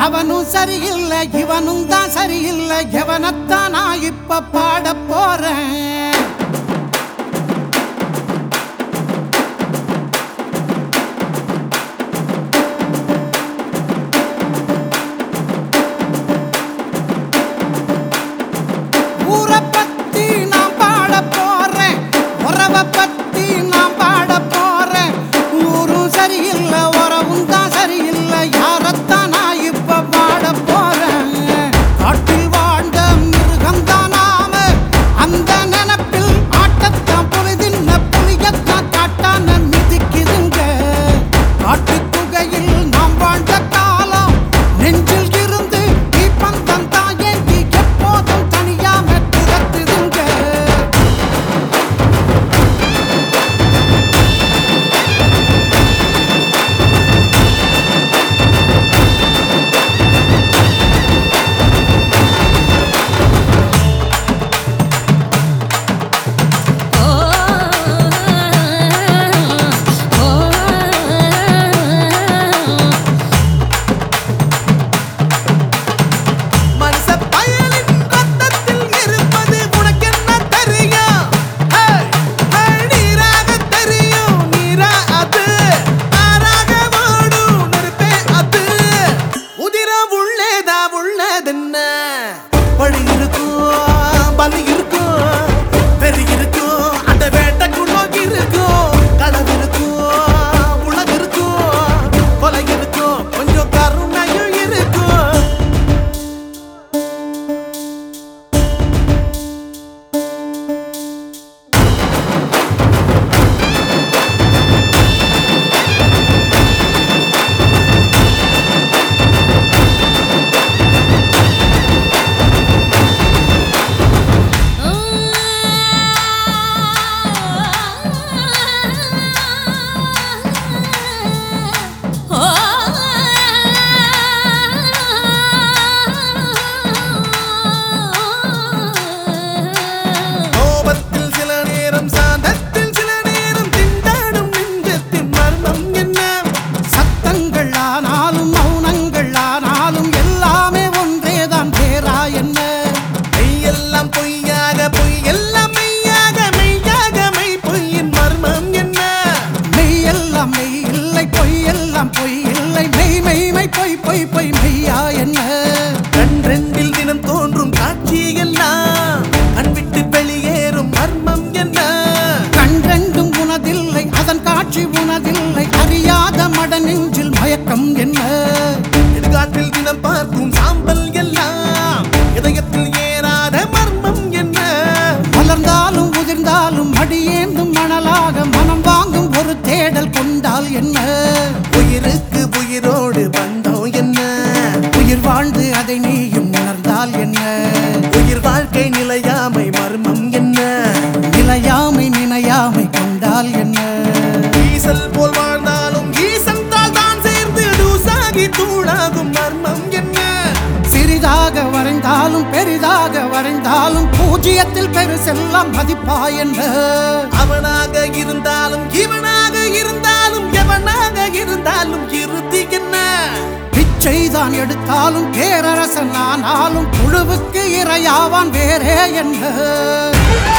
அவனும் சரியில்லை இவனும் தான் சரியில்லை எவனத்தான் நான் இப்ப பாட போறேன் ஊரை பத்தி நான் பாட போறேன் உறவை பத்தி நான் பாட போறேன் ஊரும் சரியில்லை உறவும் தான் சரியில்லை யாரத்தான் நான் இப்ப பாட போறேன் காட்டில் வாழ்ந்த மிருகம் தான் நாம அந்த நினப்பில் ஆட்டத்தான் பொழுதின்ன புளியத்தான் காட்டான மிதிக்குதுங்க காட்டுக் குகையில் நாம் வாழ்ந்த காலம் நெஞ்சில் இருந்து தீப்பந்தம் தான் ஏங்கி எப்போதும் தனியாம துரத்துதுங்க மனுஷ பயலின் ரத்தத்தில் இருப்பது உனக்கென்ன தெரியும் ஹேய், ஹேய், நீராக தெரியும் நீரா அது ஆறாக ஓடும் நெருப்பே அது உதிரம் உள்ளேதா உள்ளதென்ன வழி இருக்கும் பலி இருக்கும் வெறி இருக்கும் அந்த வேட்டைக்கு நோக்கி இருக்கும் களவு இருக்கும் உலகு இருக்கும் கொலை இருக்கும் கொஞ்சம் கருணையும் இருக்கும் கோபத்தில் சில நேரம் சாந்தத்தில் சில நேரம் திண்டாடும் நெஞ்சத்தின் மர்மம் என்ன சத்தங்கள் ஆனாலும் மௌனங்கள் ஆனாலும் எல்லாமே ஒன்றேதான் பேரா என்ன மெய்யெல்லாம் பொய்யாக பொய் எல்லாம் மெய்யாக மெய்யாக மெய் பொய்யின் மர்மம் என்ன மெய் எல்லாம் மெய் இல்லை பொய் எல்லாம் பொய் இல்லை மெய் மெய் மெய் பொய் பொய் பொய் மெய்யா என்ன கண்ரெண்டில் தினம் தோன்றும் காட்சி எல்லாம் கண் விட்டு வெளியேறும் மர்மம் என்ன கன்றெண்டும் உனதில்லை அதன் காட்சி உனதில்லை அறியாத மட நெஞ்சில் மயக்கம் என்ன இடுகாட்டில் தினம் பார்க்கும் சாம்பல் எல்லாம் இதயத்தில் ஏறாத மர்மம் என்ன மலர்ந்தாலும் உதிர்ந்தாலும் அடியேந்தும் மணலாக மனம் வாங்கும் ஒரு தேடல் கொண்டால் என்ன உயிருக்கு உயிரோடு பந்தம் என்ன உயிர் வாழ்ந்து அதை நீயும் உணர்ந்தால் என்ன உயிர் வாழ்க்கை நிலையாமை மர்மம் என்ன நிலையாமை நினையாமை கொண்டால் என்ன ஈசல் போல் வாழ்ந்தாலும் ஈசன் தாள் தான் சேர்ந்து தூசாகி தூளாகும் மர்மம் என்ன சிறிதாக வரைந்தாலும் பெரிதாக வரைந்தாலும் பூஜ்ஜியத்தில் பெருசெல்லாம் மதிப்பா என்ன அவனாக இருந்தாலும் இவனாக இருந்தாலும் எவனாக இருந்தாலும் இறுதி என்ன பிச்சைதான் எடுத்தாலும் பேரரசன் ஆனாலும் புழுவுக்கு இரையாவான் வேறே என்ன